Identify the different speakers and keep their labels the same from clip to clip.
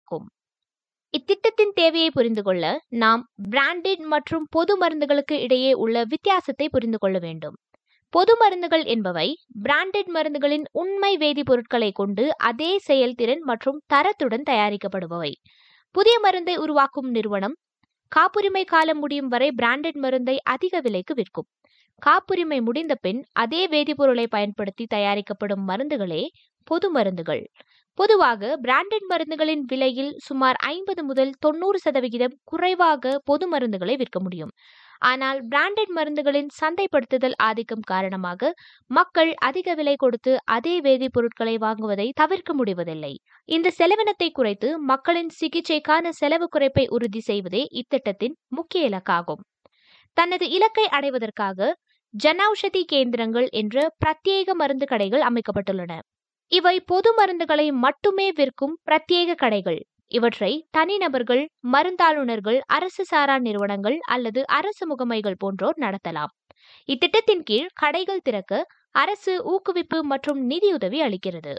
Speaker 1: உருவாக்கும் இத்திட்டத்தின் தேவையை புரிந்து கொள்ள நாம் பிராண்டட் மற்றும் பொது மருந்துகளுக்கு இடையே உள்ள வித்தியாசத்தை புரிந்து கொள்ள வேண்டும் பொது மருந்துகள் என்பவை பிராண்டட் மருந்துகளின் உண்மை வேதிப்பொருட்களை கொண்டு அதே செயல்திறன் மற்றும் தரத்துடன் தயாரிக்கப்படுபவை புதிய மருந்தை உருவாக்கும் நிறுவனம் காப்புரிமை காலம் முடியும் வரை பிராண்டட் மருந்தை அதிக விலைக்கு விற்கும் காப்புரிமை முடிந்த பின் அதே வேதிப்பொருளை பயன்படுத்தி தயாரிக்கப்படும் மருந்துகளே பொது மருந்துகள் பொதுவாக பிராண்டட் மருந்துகளின் விலையில் சுமார் ஐம்பது முதல் தொண்ணூறு சதவிகிதம் குறைவாக பொது மருந்துகளை விற்க முடியும் ஆனால் பிராண்டட் மருந்துகளின் சந்தைப்படுத்துதல் ஆதிக்கம் காரணமாக மக்கள் அதிக விலை கொடுத்து அதே வேதிப்பொருட்களை வாங்குவதை தவிர்க்க முடிவதில்லை இந்த செலவினத்தை குறைத்து மக்களின் சிகிச்சைக்கான செலவு குறைப்பை உறுதி செய்வதே இத்திட்டத்தின் முக்கிய இலக்காகும் தனது இலக்கை அடைவதற்காக ஜனௌஷதி கேந்திரங்கள் என்ற பிரத்யேக மருந்து கடைகள் அமைக்கப்பட்டுள்ளன இவை பொது மருந்துகளை மட்டுமே விற்கும் பிரத்யேக கடைகள் இவற்றை தனிநபர்கள் மருந்தாளுநர்கள் அரசு சாரா நிறுவனங்கள் அல்லது அரசு முகமைகள் போன்றோர் நடத்தலாம் இத்திட்டத்தின் கீழ் கடைகள் திறக்க அரசு ஊக்குவிப்பு மற்றும் நிதியுதவி அளிக்கிறது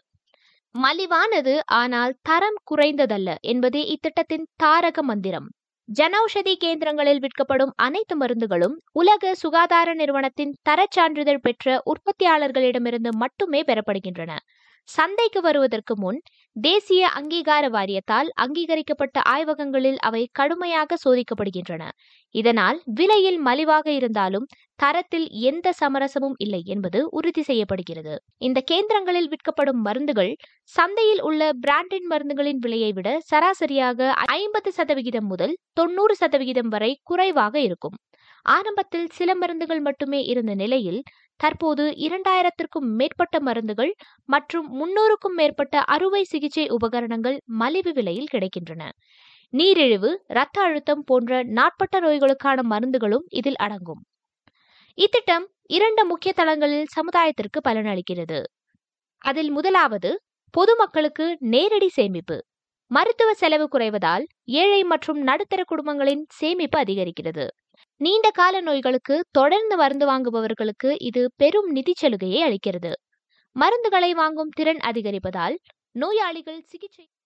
Speaker 1: மலிவானது ஆனால் தரம் குறைந்ததல்ல என்பதே இத்திட்டத்தின் தாரக மந்திரம் ஜனௌஷதி கேந்திரங்களில் விற்கப்படும் அனைத்து மருந்துகளும் உலக சுகாதார நிறுவனத்தின் தரச் சான்றிதழ் பெற்ற உற்பத்தியாளர்களிடமிருந்து மட்டுமே பெறப்படுகின்றன சந்தைக்கு வருவதற்கு முன் தேசிய அங்கீகார வாரியத்தால் அங்கீகரிக்கப்பட்ட ஆய்வகங்களில் அவை கடுமையாக சோதிக்கப்படுகின்றன இதனால் விலையில் மலிவாக இருந்தாலும் தரத்தில் எந்த சமரசமும் இல்லை என்பது உறுதி செய்யப்படுகிறது இந்த கேந்திரங்களில் விற்கப்படும் மருந்துகள் சந்தையில் உள்ள பிராண்டட் மருந்துகளின் விலையை விட சராசரியாக ஐம்பது சதவிகிதம் முதல் தொண்ணூறு சதவிகிதம் வரை குறைவாக இருக்கும் ஆரம்பத்தில் சில மருந்துகள் மட்டுமே இருந்த நிலையில் தற்போது இரண்டாயிரத்திற்கும் மேற்பட்ட மருந்துகள் மற்றும் முன்னூறுக்கும் மேற்பட்ட அறுவை சிகிச்சை உபகரணங்கள் மலிவு விலையில் கிடைக்கின்றன நீரிழிவு இரத்த அழுத்தம் போன்ற நாட்பட்ட நோய்களுக்கான மருந்துகளும் இதில் அடங்கும் இத்திட்டம் இரண்டு முக்கிய தளங்களில் சமுதாயத்திற்கு பலனளிக்கிறது அதில் முதலாவது பொதுமக்களுக்கு நேரடி சேமிப்பு மருத்துவ செலவு குறைவதால் ஏழை மற்றும் நடுத்தர குடும்பங்களின் சேமிப்பு அதிகரிக்கிறது நீண்ட கால நோய்களுக்கு தொடர்ந்து மருந்து வாங்குபவர்களுக்கு இது பெரும் நிதி சலுகையை அளிக்கிறது மருந்துகளை வாங்கும் திறன் அதிகரிப்பதால் நோயாளிகள் சிகிச்சை